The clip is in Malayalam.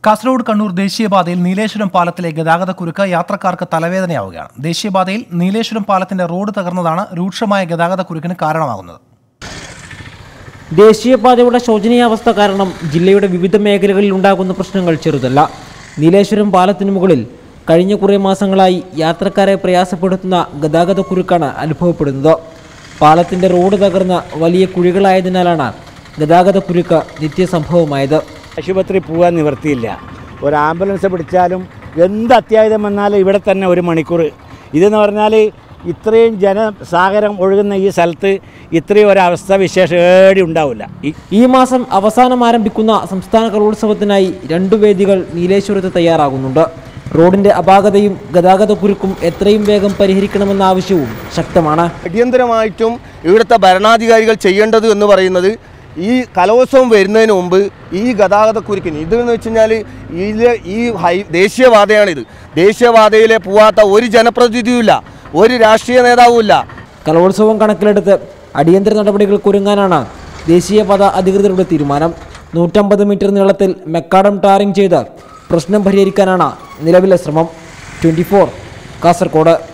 കാസർഗോഡ് കണ്ണൂർ ദേശീയപാതയിൽ നീലേശ്വരം പാലത്തിലെ ഗതാഗതക്കുരുക്ക് യാത്രക്കാർക്ക് തലവേദനയാവുകയാണ് ദേശീയപാതയിൽ നീലേശ്വരം പാലത്തിന്റെ റോഡ് തകർന്നതാണ് രൂക്ഷമായ ഗതാഗതക്കുരുക്കിന് കാരണമാകുന്നത് ദേശീയപാതയുടെ ശോചനീയാവസ്ഥ കാരണം ജില്ലയുടെ വിവിധ മേഖലകളിൽ ഉണ്ടാകുന്ന പ്രശ്നങ്ങൾ ചെറുതല്ല നീലേശ്വരം പാലത്തിനു മുകളിൽ കഴിഞ്ഞ കുറേ മാസങ്ങളായി യാത്രക്കാരെ പ്രയാസപ്പെടുത്തുന്ന ഗതാഗതക്കുരുക്കാണ് അനുഭവപ്പെടുന്നത് പാലത്തിന്റെ റോഡ് തകർന്ന വലിയ കുഴികളായതിനാലാണ് ഗതാഗതക്കുരുക്ക് നിത്യസംഭവമായത് ആശുപത്രി പോകാൻ നിവർത്തിയില്ല ഒരു ആംബുലൻസ് പിടിച്ചാലും എന്ത് അത്യാഹിതം വന്നാലും ഇവിടെ തന്നെ ഒരു മണിക്കൂർ ഇതെന്ന് പറഞ്ഞാൽ ഇത്രയും ജനസാഗരം ഒഴുകുന്ന ഈ സ്ഥലത്ത് ഇത്രയും ഒരവസ്ഥ വിശേഷം ഏടി ഉണ്ടാവില്ല ഈ ഈ മാസം അവസാനം ആരംഭിക്കുന്ന സംസ്ഥാന കലോത്സവത്തിനായി രണ്ടു വേദികൾ നീലേശ്വരത്ത് തയ്യാറാകുന്നുണ്ട് റോഡിന്റെ അപാകതയും ഗതാഗതക്കുരുക്കും എത്രയും വേഗം പരിഹരിക്കണമെന്ന ആവശ്യവും ശക്തമാണ് അടിയന്തരമായിട്ടും ഇവിടുത്തെ ഭരണാധികാരികൾ ചെയ്യേണ്ടത് എന്ന് പറയുന്നത് ഈ കലോത്സവം വരുന്നതിന് മുമ്പ് ഈ ഗതാഗതക്കുരുക്കിന് ഇതെന്ന് വെച്ച് കഴിഞ്ഞാൽ ഇതിലെ ഈ ഹൈ ദേശീയപാതയാണിത് ദേശീയപാതയിലെ പോവാത്ത ഒരു ജനപ്രതിനിധിയുമില്ല ഒരു രാഷ്ട്രീയ നേതാവുമില്ല കലോത്സവം കണക്കിലെടുത്ത് അടിയന്തര നടപടികൾക്ക് ഒരുങ്ങാനാണ് ദേശീയപാത അധികൃതരുടെ തീരുമാനം നൂറ്റമ്പത് മീറ്റർ നീളത്തിൽ മെക്കാഡം ടാറിംഗ് ചെയ്ത് പ്രശ്നം പരിഹരിക്കാനാണ് നിലവിലെ ശ്രമം ട്വൻറ്റി കാസർഗോഡ്